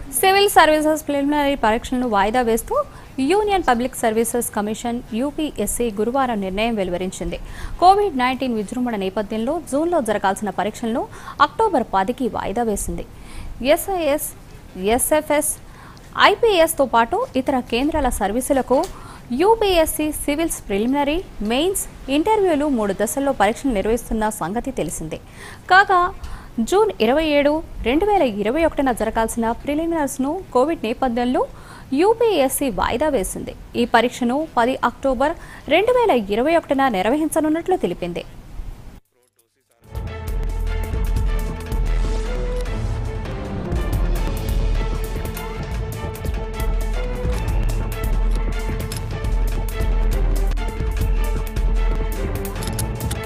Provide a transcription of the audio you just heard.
civil services preliminary పరీక్షలను వాయిదా వేస్తూ Union Public Services Commission UPSC గురువారం నిర్ణయం వెలువరించింది కోవిడ్ నైన్టీన్ విజృంభణ నేపథ్యంలో జూన్లో జరగాల్సిన పరీక్షలను అక్టోబర్ పదికి వాయిదా వేసింది ఎస్ఐఎస్ ఎస్ఎఫ్ఎస్ ఐపీఎస్తో పాటు ఇతర కేంద్రాల సర్వీసులకు యూపీఎస్సీ సివిల్స్ ప్రిలిమినరీ మెయిన్స్ ఇంటర్వ్యూలు మూడు దశల్లో పరీక్షలు నిర్వహిస్తున్న సంగతి తెలిసిందే కాగా జూన్ ఇరవై ఏడు రెండు వేల ఇరవై ఒకటిన జరగాల్సిన ప్రిలిమినరీస్ను కోవిడ్ నేపథ్యంలో యూపీఎస్సీ వాయిదా వేసింది ఈ పరీక్షను పది అక్టోబర్ రెండు వేల ఇరవై ఒకటిన నిర్వహించనున్నట్లు తెలిపింది